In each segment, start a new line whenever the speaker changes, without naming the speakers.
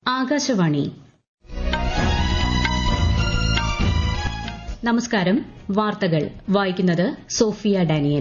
ആകാശവാണി നമസ്കാരം വാർത്തകൾ വായിക്കുന്നത് സോഫിയ ഡാനിയൽ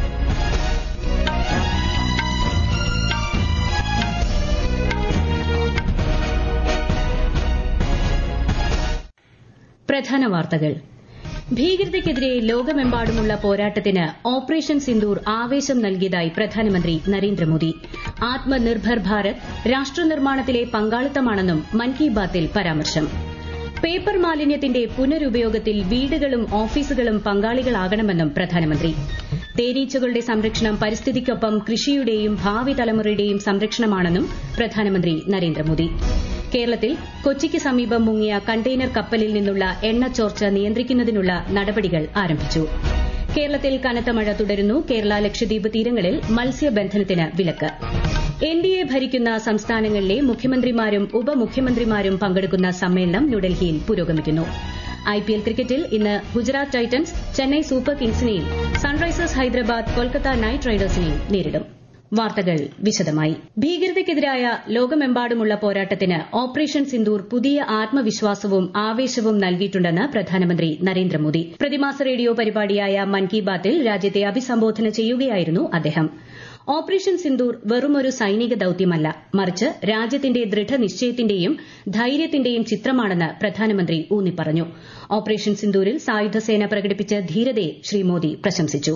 പ്രധാന വാർത്തകൾ ഭീകരതയ്ക്കെതിരെ ലോകമെമ്പാടുമുള്ള പോരാട്ടത്തിന് ഓപ്പറേഷൻ സിന്ദൂർ ആവേശം നൽകിയതായി പ്രധാനമന്ത്രി നരേന്ദ്രമോദി ആത്മനിർഭർ ഭാരത് രാഷ്ട്രനിർമ്മാണത്തിലെ പങ്കാളിത്തമാണെന്നും മൻ കി ബാത്തിൽ പരാമർശം പേപ്പർ മാലിന്യത്തിന്റെ പുനരുപയോഗത്തിൽ വീടുകളും ഓഫീസുകളും പങ്കാളികളാകണമെന്നും പ്രധാനമന്ത്രി തേനീച്ചകളുടെ സംരക്ഷണം പരിസ്ഥിതിക്കൊപ്പം കൃഷിയുടെയും ഭാവി തലമുറയുടെയും സംരക്ഷണമാണെന്നും പ്രധാനമന്ത്രി നരേന്ദ്രമോദി കേരളത്തിൽ കൊച്ചിക്ക് സമീപം മുങ്ങിയ കണ്ടെയ്നർ കപ്പലിൽ നിന്നുള്ള എണ്ണച്ചോർച്ച നിയന്ത്രിക്കുന്നതിനുള്ള നടപടികൾ ആരംഭിച്ചു കേരളത്തിൽ കനത്ത മഴ തുടരുന്നു കേരള ലക്ഷദ്വീപ് തീരങ്ങളിൽ മത്സ്യബന്ധനത്തിന് വിലക്ക് എൻ ഡി എ ഭരിക്കുന്ന സംസ്ഥാനങ്ങളിലെ മുഖ്യമന്ത്രിമാരും ഉപമുഖ്യമന്ത്രിമാരും പങ്കെടുക്കുന്ന സമ്മേളനം ന്യൂഡൽഹിയിൽ പുരോഗമിക്കുന്നു ഐപിഎൽ ക്രിക്കറ്റിൽ ഇന്ന് ഗുജറാത്ത് ടൈറ്റൻസ് ചെന്നൈ സൂപ്പർ കിങ്സിനെയും സൺറൈസേഴ്സ് ഹൈദരാബാദ് കൊൽക്കത്ത നൈറ്റ് റൈഡേഴ്സിനെയും നേരിടും വാർത്തകൾ വിശദമായി ഭീകരതയ്ക്കെതിരായ ലോകമെമ്പാടുമുള്ള പോരാട്ടത്തിന് ഓപ്പറേഷൻ സിന്ദൂർ പുതിയ ആത്മവിശ്വാസവും ആവേശവും നൽകിയിട്ടുണ്ടെന്ന് പ്രധാനമന്ത്രി നരേന്ദ്രമോദി പ്രതിമാസ റേഡിയോ പരിപാടിയായ മൻ കി ബാത്തിൽ രാജ്യത്തെ അഭിസംബോധന ചെയ്യുകയായിരുന്നു അദ്ദേഹം ഓപ്പറേഷൻ സിന്ദൂർ വെറുമൊരു സൈനിക ദൌത്യമല്ല മറിച്ച് രാജ്യത്തിന്റെ ദൃഢനിശ്ചയത്തിന്റെയും ധൈര്യത്തിന്റെയും ചിത്രമാണെന്ന് പ്രധാനമന്ത്രി ഊന്നിപ്പറഞ്ഞു ഓപ്പറേഷൻ സിന്ദൂരിൽ സായുധസേന പ്രകടിപ്പിച്ച ധീരതയെ ശ്രീ മോദി പ്രശംസിച്ചു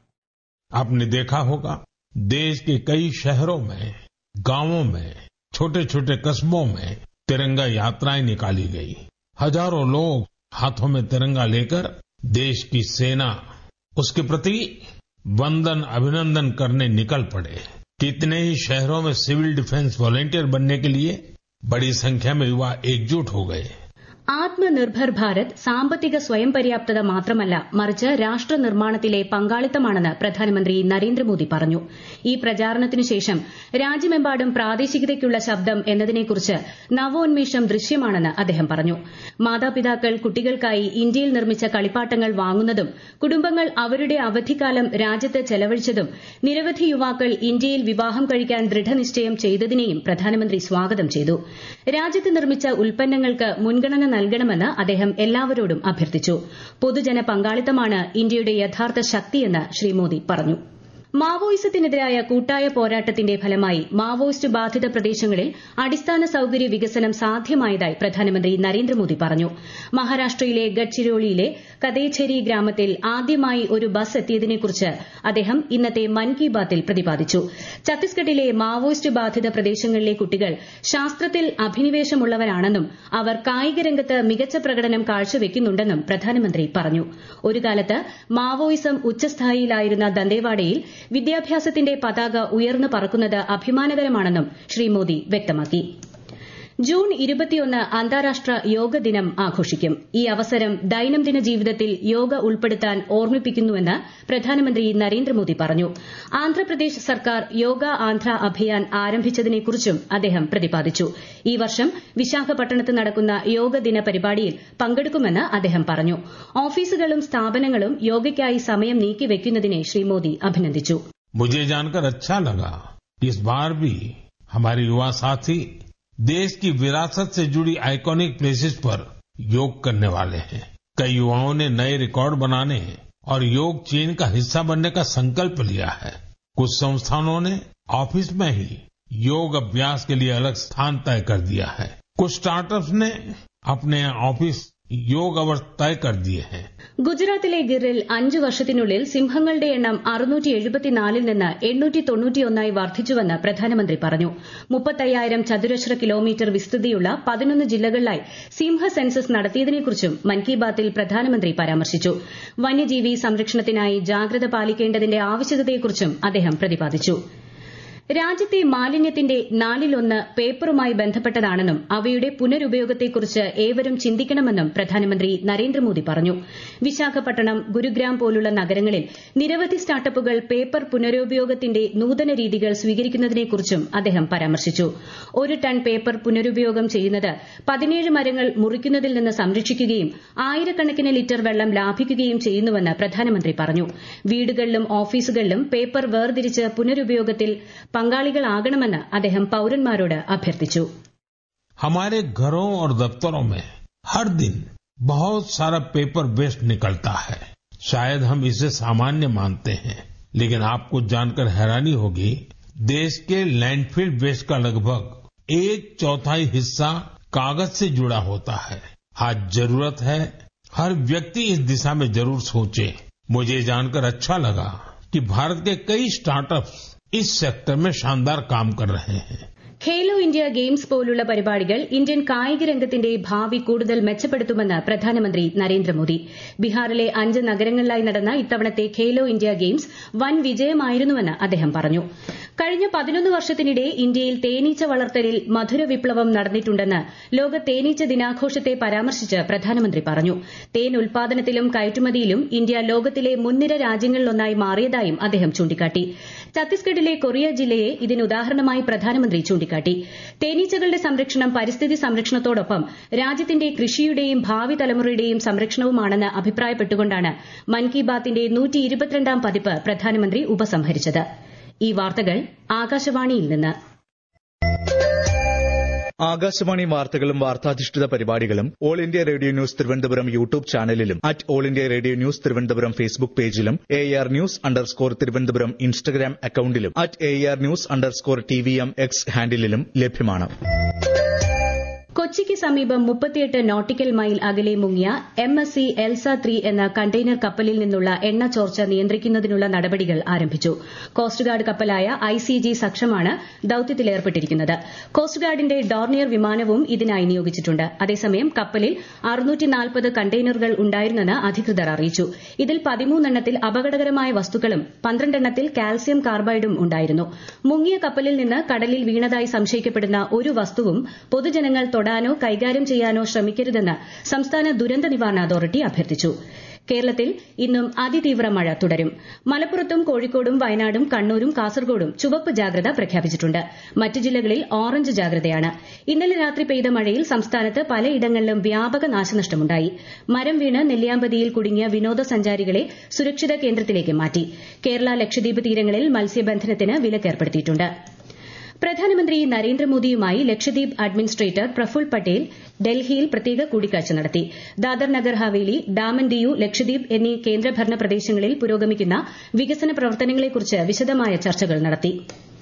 आपने देखा होगा देश के कई शहरों में गांवों में छोटे छोटे कस्बों में तिरंगा यात्राएं निकाली गई हजारों लोग हाथों में तिरंगा लेकर देश की सेना उसके प्रति वंदन अभिनंदन करने निकल पड़े कितने ही शहरों में सिविल डिफेंस वॉलेंटियर बनने के लिए बड़ी संख्या में युवा एकजुट हो गए
ആത്മനിർഭർ ഭാരത് സാമ്പത്തിക സ്വയം പര്യാപ്തത മാത്രമല്ല മറിച്ച് രാഷ്ട്ര നിർമ്മാണത്തിലെ പങ്കാളിത്തമാണെന്ന് പ്രധാനമന്ത്രി നരേന്ദ്രമോദി പറഞ്ഞു ഈ പ്രചാരണത്തിനു ശേഷം രാജ്യമെമ്പാടും പ്രാദേശികതയ്ക്കുള്ള ശബ്ദം എന്നതിനെക്കുറിച്ച് നവോന്മേഷം ദൃശ്യമാണെന്ന് അദ്ദേഹം പറഞ്ഞു മാതാപിതാക്കൾ കുട്ടികൾക്കായി ഇന്ത്യയിൽ നിർമ്മിച്ച കളിപ്പാട്ടങ്ങൾ വാങ്ങുന്നതും കുടുംബങ്ങൾ അവരുടെ അവധിക്കാലം രാജ്യത്ത് ചെലവഴിച്ചതും നിരവധി യുവാക്കൾ ഇന്ത്യയിൽ വിവാഹം കഴിക്കാൻ ദൃഢനിശ്ചയം ചെയ്തതിനെയും പ്രധാനമന്ത്രി സ്വാഗതം ചെയ്തു രാജ്യത്ത് നിർമ്മിച്ച ഉൽപ്പന്നങ്ങൾക്ക് മുൻഗണന നൽകണമെന്ന് അദ്ദേഹം എല്ലാവരോടും അഭ്യർത്ഥിച്ചു പൊതുജന പങ്കാളിത്തമാണ് ഇന്ത്യയുടെ യഥാർത്ഥ ശക്തിയെന്ന് ശ്രീ മോദി പറഞ്ഞു മാവോയിസത്തിനെതിരായ കൂട്ടായ പോരാട്ടത്തിന്റെ ഫലമായി മാവോയിസ്റ്റ് ബാധിത പ്രദേശങ്ങളിൽ അടിസ്ഥാന സൌകര്യ വികസനം സാധ്യമായതായി പ്രധാനമന്ത്രി നരേന്ദ്രമോദി പറഞ്ഞു മഹാരാഷ്ട്രയിലെ ഗഡ്ചിരോളിയിലെ കതേഛേരി ഗ്രാമത്തിൽ ആദ്യമായി ഒരു ബസ് എത്തിയതിനെക്കുറിച്ച് അദ്ദേഹം ഇന്നത്തെ മൻ കി ബാത്തിൽ പ്രതിപാദിച്ചു ഛത്തീസ്ഗഡിലെ മാവോയിസ്റ്റ് ബാധിത പ്രദേശങ്ങളിലെ കുട്ടികൾ ശാസ്ത്രത്തിൽ അഭിനിവേശമുള്ളവരാണെന്നും അവർ കായിക രംഗത്ത് മികച്ച പ്രകടനം കാഴ്ചവെക്കുന്നുണ്ടെന്നും പ്രധാനമന്ത്രി പറഞ്ഞു ഒരു കാലത്ത് മാവോയിസം ഉച്ചസ്ഥായിയിലായിരുന്ന ദന്തേവാഡയിൽ വിദ്യാഭ്യാസത്തിന്റെ പതാക ഉയർന്നു പറക്കുന്നത് അഭിമാനകരമാണെന്നും ശ്രീ മോദി വ്യക്തമാക്കി ജൂൺ ഇരുപത്തിയൊന്ന് അന്താരാഷ്ട്ര യോഗ ദിനം ആഘോഷിക്കും ഈ അവസരം ദൈനംദിന ജീവിതത്തിൽ യോഗ ഉൾപ്പെടുത്താൻ ഓർമ്മിപ്പിക്കുന്നുവെന്ന് പ്രധാനമന്ത്രി നരേന്ദ്രമോദി പറഞ്ഞു ആന്ധ്രാപ്രദേശ് സർക്കാർ യോഗ ആന്ധ്ര അഭിയാൻ ആരംഭിച്ചതിനെക്കുറിച്ചും അദ്ദേഹം പ്രതിപാദിച്ചു ഈ വർഷം വിശാഖപട്ടണത്ത് നടക്കുന്ന യോഗ ദിന പരിപാടിയിൽ പങ്കെടുക്കുമെന്ന് അദ്ദേഹം പറഞ്ഞു ഓഫീസുകളും സ്ഥാപനങ്ങളും യോഗയ്ക്കായി സമയം നീക്കിവെക്കുന്നതിനെ ശ്രീ മോദി അഭിനന്ദിച്ചു
मुझे जानकर अच्छा लगा इस बार भी हमारे युवा साथी देश की विरासत से जुड़ी आइकॉनिक प्लेसेस पर योग करने वाले हैं कई युवाओं ने नए रिकॉर्ड बनाने और योग चेन का हिस्सा बनने का संकल्प लिया है कुछ संस्थानों ने ऑफिस में ही योग अभ्यास के लिए अलग स्थान तय कर दिया है कुछ स्टार्टअप्स ने अपने ऑफिस योग अवर्स तय कर दिए हैं
ഗുജറാത്തിലെ ഗിറിൽ അഞ്ചു വർഷത്തിനുള്ളിൽ സിംഹങ്ങളുടെ എണ്ണം അറുന്നൂറ്റി എഴുപത്തിനാലിൽ നിന്ന് എണ്ണൂറ്റി തൊണ്ണൂറ്റിയൊന്നായി വർദ്ധിച്ചുവെന്ന് പ്രധാനമന്ത്രി പറഞ്ഞു മുപ്പത്തയ്യായിരം ചതുരശ്ര കിലോമീറ്റർ വിസ്തൃതിയുള്ള പതിനൊന്ന് ജില്ലകളിലായി സിംഹ സെൻസസ് നടത്തിയതിനെക്കുറിച്ചും മൻ കി ബാത്തിൽ പ്രധാനമന്ത്രി പരാമർശിച്ചു വന്യജീവി സംരക്ഷണത്തിനായി ജാഗ്രത പാലിക്കേണ്ടതിന്റെ ആവശ്യകതയെക്കുറിച്ചും അദ്ദേഹം പ്രതിപാദിച്ചു രാജ്യത്തെ മാലിന്യത്തിന്റെ നാലിലൊന്ന് പേപ്പറുമായി ബന്ധപ്പെട്ടതാണെന്നും അവയുടെ പുനരുപയോഗത്തെക്കുറിച്ച് ഏവരും ചിന്തിക്കണമെന്നും പ്രധാനമന്ത്രി നരേന്ദ്രമോദി പറഞ്ഞു വിശാഖപട്ടണം ഗുരുഗ്രാം പോലുള്ള നഗരങ്ങളിൽ നിരവധി സ്റ്റാർട്ടപ്പുകൾ പേപ്പർ പുനരുപയോഗത്തിന്റെ നൂതന രീതികൾ സ്വീകരിക്കുന്നതിനെക്കുറിച്ചും അദ്ദേഹം പരാമർശിച്ചു ഒരു ടൺ പേപ്പർ പുനരുപയോഗം ചെയ്യുന്നത് പതിനേഴ് മരങ്ങൾ മുറിക്കുന്നതിൽ നിന്ന് സംരക്ഷിക്കുകയും ആയിരക്കണക്കിന് ലിറ്റർ വെള്ളം ലാഭിക്കുകയും ചെയ്യുന്നുവെന്ന് പ്രധാനമന്ത്രി പറഞ്ഞു വീടുകളിലും ഓഫീസുകളിലും പേപ്പർ വേർതിരിച്ച് പുനരുപയോഗത്തിൽ പങ്കാളികളാകണമെന്ന് അദ്ദേഹം പൌരന്മാരോട് അഭ്യർത്ഥിച്ചു
हमारे घरों और दफ्तरों में हर दिन बहुत सारा पेपर वेस्ट निकलता है शायद हम इसे सामान्य मानते हैं लेकिन आपको जानकर हैरानी होगी देश के लैंडफिल वेस्ट का लगभग एक चौथाई हिस्सा कागज से जुड़ा होता है आज जरूरत है हर व्यक्ति इस दिशा में जरूर सोचे मुझे जानकर अच्छा लगा कि भारत के कई स्टार्टअप्स इस सेक्टर में शानदार काम कर रहे हैं
ഖേലോ ഇന്ത്യ ഗെയിംസ് പോലുള്ള പരിപാടികൾ ഇന്ത്യൻ കായിക രംഗത്തിന്റെ ഭാവി കൂടുതൽ മെച്ചപ്പെടുത്തുമെന്ന് പ്രധാനമന്ത്രി നരേന്ദ്രമോദി ബീഹാറിലെ അഞ്ച് നഗരങ്ങളിലായി നടന്ന ഇത്തവണത്തെ ഖേലോ ഇന്ത്യ ഗെയിംസ് വൻ വിജയമായിരുന്നുവെന്ന് അദ്ദേഹം പറഞ്ഞു കഴിഞ്ഞ പതിനൊന്ന് വർഷത്തിനിടെ ഇന്ത്യയിൽ തേനീച്ച വളർത്തലിൽ മധുര വിപ്ലവം നടന്നിട്ടുണ്ടെന്ന് ലോക തേനീച്ച ദിനാഘോഷത്തെ പരാമർശിച്ച് പ്രധാനമന്ത്രി പറഞ്ഞു തേൻ ഉൽപാദനത്തിലും കയറ്റുമതിയിലും ഇന്ത്യ ലോകത്തിലെ മുൻനിര രാജ്യങ്ങളിലൊന്നായി മാറിയതായും അദ്ദേഹം ചൂണ്ടിക്കാട്ടി ഛത്തീസ്ഗഡിലെ കൊറിയ ജില്ലയെ ഇതിനുദാഹരണമായി പ്രധാനമന്ത്രി ചൂണ്ടിക്കാട്ടി തേനീച്ചകളുടെ സംരക്ഷണം പരിസ്ഥിതി സംരക്ഷണത്തോടൊപ്പം രാജ്യത്തിന്റെ കൃഷിയുടെയും ഭാവി തലമുറയുടെയും സംരക്ഷണവുമാണെന്ന് അഭിപ്രായപ്പെട്ടുകൊണ്ടാണ് മൻ കി ബാത്തിന്റെ പതിപ്പ് പ്രധാനമന്ത്രി ഉപസംഹരിച്ചത് ഈ വാർത്തകൾ ആകാശവാണിയിൽ നിന്ന്
ആകാശവാണി വാർത്തകളും വാർത്താധിഷ്ഠിത പരിപാടികളും all India radio news Thiruvananthapuram YouTube ചാനലിലും at all India radio news Thiruvananthapuram Facebook പേജിലും A R news underscore Thiruvananthapuram Instagram അക്കൌണ്ടിലും at A R news underscore T V M X ഹാൻഡിലും ലഭ്യമാണ്
കൊച്ചിക്ക് സമീപം മുപ്പത്തിയെട്ട് നോട്ടിക്കൽ മൈൽ അകലെ മുങ്ങിയ M S C Elsa three എന്ന കണ്ടെയ്നർ കപ്പലിൽ നിന്നുള്ള എണ്ണ ചോർച്ച നിയന്ത്രിക്കുന്നതിനുള്ള നടപടികൾ ആരംഭിച്ചു കോസ്റ്റ് ഗാർഡ് കപ്പലായ ഐ സി ജി സക്ഷമാണ് ദൌത്യത്തിലേർപ്പെട്ടിരിക്കുന്നത് കോസ്റ്റ് ഗാർഡിന്റെ ഡോർണിയർ വിമാനവും ഇതിനായി നിയോഗിച്ചിട്ടുണ്ട് അതേസമയം കപ്പലിൽ കണ്ടെയ്നറുകൾ ഉണ്ടായിരുന്നെന്ന് അധികൃതർ അറിയിച്ചു ഇതിൽ പതിമൂന്നെണ്ണത്തിൽ അപകടകരമായ വസ്തുക്കളും പന്ത്രണ്ടെണ്ണത്തിൽ കാൽസ്യം കാർബൈഡും ഉണ്ടായിരുന്നു മുങ്ങിയ കപ്പലിൽ നിന്ന് കടലിൽ വീണതായി സംശയിക്കപ്പെടുന്ന ഒരു വസ്തുവും പൊതുജനങ്ങൾ തൊടാനോ കൈകാര്യം ചെയ്യാനോ ശ്രമിക്കരുതെന്ന് സംസ്ഥാന ദുരന്ത നിവാരണ അതോറിറ്റി അഭ്യർത്ഥിച്ചു കേരളത്തിൽ ഇന്നും അതിതീവ്ര മഴ തുടരും മലപ്പുറത്തും കോഴിക്കോടും വയനാടും കണ്ണൂരും കാസർഗോഡും ചുവപ്പ് ജാഗ്രത പ്രഖ്യാപിച്ചിട്ടുണ്ട് മറ്റ് ജില്ലകളിൽ ഓറഞ്ച് ജാഗ്രതയാണ് ഇന്നലെ രാത്രി പെയ്ത മഴയിൽ സംസ്ഥാനത്ത് പലയിടങ്ങളിലും വ്യാപക നാശനഷ്ടമുണ്ടായി മരം വീണ് നെല്ലിയാമ്പതിയിൽ കുടുങ്ങിയ വിനോദസഞ്ചാരികളെ സുരക്ഷിത കേന്ദ്രത്തിലേക്ക് മാറ്റി കേരള ലക്ഷദ്വീപ് തീരങ്ങളിൽ മത്സ്യബന്ധനത്തിന് വിലക്കേർപ്പെടുത്തിയിട്ടുണ്ട് പ്രധാനമന്ത്രി നരേന്ദ്രമോദിയുമായി ലക്ഷദ്വീപ് അഡ്മിനിസ്ട്രേറ്റർ പ്രഫുൽ പട്ടേൽ ഡൽഹിയിൽ പ്രത്യേക കൂടിക്കാഴ്ച നടത്തി ദാദർ നഗർ ഹവേലി ദാമൻ ദിയു ലക്ഷദ്വീപ് എന്നീ കേന്ദ്രഭരണ പ്രദേശങ്ങളിൽ പുരോഗമിക്കുന്ന വികസന പ്രവർത്തനങ്ങളെക്കുറിച്ച് വിശദമായ ചർച്ചകൾ നടത്തി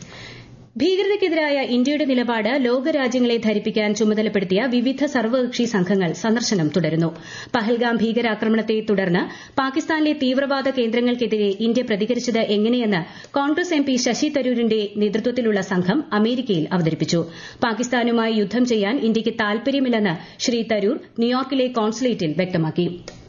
ഭീകരതയ്ക്കെതിരായ ഇന്ത്യയുടെ നിലപാട് ലോകരാജ്യങ്ങളെ ധരിപ്പിക്കാൻ ചുമതലപ്പെടുത്തിയ വിവിധ സർവകക്ഷി സംഘങ്ങൾ സന്ദർശനം തുടരുന്നു പഹൽഗാം ഭീകരാക്രമണത്തെ തുടർന്ന് പാകിസ്ഥാനിലെ തീവ്രവാദ കേന്ദ്രങ്ങൾക്കെതിരെ ഇന്ത്യ പ്രതികരിച്ചത് എങ്ങനെയെന്ന് കോൺഗ്രസ് എം പി ശശി തരൂരിന്റെ നേതൃത്വത്തിലുള്ള സംഘം അമേരിക്കയിൽ അവതരിപ്പിച്ചു പാകിസ്ഥാനുമായി യുദ്ധം ചെയ്യാൻ ഇന്ത്യയ്ക്ക് താൽപര്യമില്ലെന്ന് ശ്രീ തരൂർ ന്യൂയോർക്കിലെ കോൺസുലേറ്റിൽ വ്യക്തമാക്കി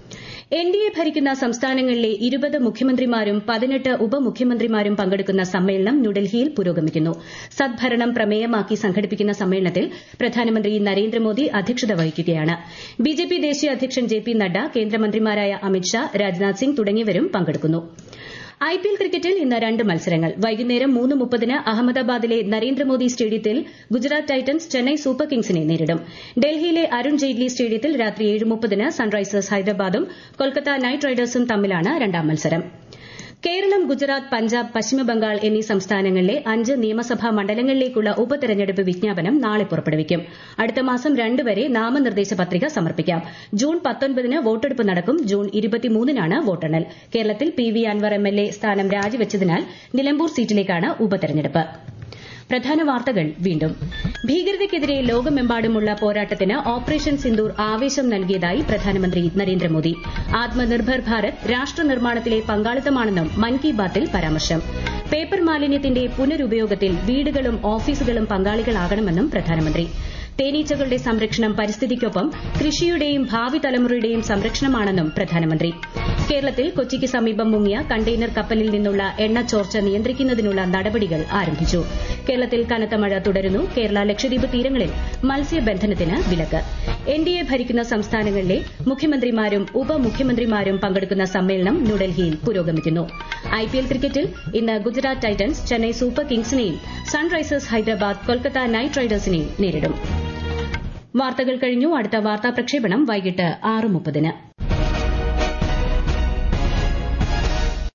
എൻ ഡി എ ഭരിക്കുന്ന സംസ്ഥാനങ്ങളിലെ ഇരുപത് മുഖ്യമന്ത്രിമാരും പതിനെട്ട് ഉപമുഖ്യമന്ത്രിമാരും പങ്കെടുക്കുന്ന സമ്മേളനം ന്യൂഡൽഹിയിൽ പുരോഗമിക്കുന്നു സദ്ഭരണം പ്രമേയമാക്കി സംഘടിപ്പിക്കുന്ന സമ്മേളനത്തിൽ പ്രധാനമന്ത്രി നരേന്ദ്രമോദി അധ്യക്ഷത വഹിക്കുകയാണ് ബിജെപി ദേശീയ അധ്യക്ഷൻ ജെ പി നദ്ദ കേന്ദ്രമന്ത്രിമാരായ അമിത്ഷാ രാജ്നാഥ് സിംഗ് തുടങ്ങിയവരും പങ്കെടുക്കുന്നു ഐപിഎൽ ക്രിക്കറ്റിൽ ഇന്ന് രണ്ട് മത്സരങ്ങൾ വൈകുന്നേരം മൂന്ന് മുപ്പതിന് അഹമ്മദാബാദിലെ നരേന്ദ്രമോദി സ്റ്റേഡിയത്തിൽ ഗുജറാത്ത് ടൈറ്റൻസ് ചെന്നൈ സൂപ്പർ കിങ്സിനെ നേരിടും ഡൽഹിയിലെ അരുൺ ജെയ്റ്റ്ലി സ്റ്റേഡിയത്തിൽ രാത്രി ഏഴ് മുപ്പതിന് സൺറൈസേഴ്സ് ഹൈദരാബാദും കൊൽക്കത്ത നൈറ്റ് റൈഡേഴ്സും തമ്മിലാണ് രണ്ടാം മത്സരം കേരളം ഗുജറാത്ത് പഞ്ചാബ് പശ്ചിമബംഗാൾ എന്നീ സംസ്ഥാനങ്ങളിലെ അഞ്ച് നിയമസഭാ മണ്ഡലങ്ങളിലേക്കുള്ള ഉപതെരഞ്ഞെടുപ്പ് വിജ്ഞാപനം നാളെ പുറപ്പെടുവിക്കും അടുത്ത മാസം രണ്ട് വരെ നാമനിർദ്ദേശ പത്രിക സമർപ്പിക്കാം ജൂൺ പത്തൊൻപതിന് വോട്ടെടുപ്പ് നടക്കും ജൂൺ ഇരുപത്തിമൂന്നിനാണ് വോട്ടെണ്ണൽ കേരളത്തിൽ പി വി അൻവർ എംഎൽഎ സ്ഥാനം രാജിവച്ചതിനാൽ നിലമ്പൂർ സീറ്റിലേക്കാണ് ഉപതെരഞ്ഞെടുപ്പ് പ്രധാന വാർത്തകൾ വീണ്ടും ഭീകരതയ്ക്കെതിരെ ലോകമെമ്പാടുമുള്ള പോരാട്ടത്തിന് ഓപ്പറേഷൻ സിന്ദൂർ ആവേശം നൽകിയതായി പ്രധാനമന്ത്രി നരേന്ദ്രമോദി ആത്മനിർഭർ ഭാരത് രാഷ്ട്ര നിർമ്മാണത്തിലെ പങ്കാളിത്തമാണെന്നും മൻ കി ബാത്തിൽ പരാമർശം പേപ്പർ മാലിന്യത്തിന്റെ പുനരുപയോഗത്തിൽ വീടുകളും ഓഫീസുകളും പങ്കാളികളാകണമെന്നും പ്രധാനമന്ത്രി തേനീച്ചകളുടെ സംരക്ഷണം പരിസ്ഥിതിക്കൊപ്പം കൃഷിയുടെയും ഭാവി തലമുറയുടെയും സംരക്ഷണമാണെന്നും പ്രധാനമന്ത്രി കേരളത്തിൽ കൊച്ചിക്ക് സമീപം മുങ്ങിയ കണ്ടെയ്നർ കപ്പലിൽ നിന്നുള്ള എണ്ണ ചോർച്ച നിയന്ത്രിക്കുന്നതിനുള്ള നടപടികൾ ആരംഭിച്ചു കേരളത്തിൽ കനത്ത മഴ തുടരുന്നു കേരള ലക്ഷദ്വീപ് തീരങ്ങളിൽ മത്സ്യബന്ധനത്തിന് വിലക്ക് എൻ ഡി എ ഭരിക്കുന്ന സംസ്ഥാനങ്ങളിലെ മുഖ്യമന്ത്രിമാരും ഉപമുഖ്യമന്ത്രിമാരും പങ്കെടുക്കുന്ന സമ്മേളനം ന്യൂഡൽഹിയിൽ പുരോഗമിക്കുന്നു ഐപിഎൽ ക്രിക്കറ്റിൽ ഇന്ന് ഗുജറാത്ത് ടൈറ്റൻസ് ചെന്നൈ സൂപ്പർ കിങ്സിനെയും സൺറൈസേഴ്സ് ഹൈദരാബാദ് കൊൽക്കത്ത നൈറ്റ് റൈഡേഴ്സിനെയും നേരിടും വാർത്തകൾ കഴിഞ്ഞു അടുത്ത വാർത്താ പ്രക്ഷേപണം വൈകിട്ട് ആറ് മുപ്പതിന്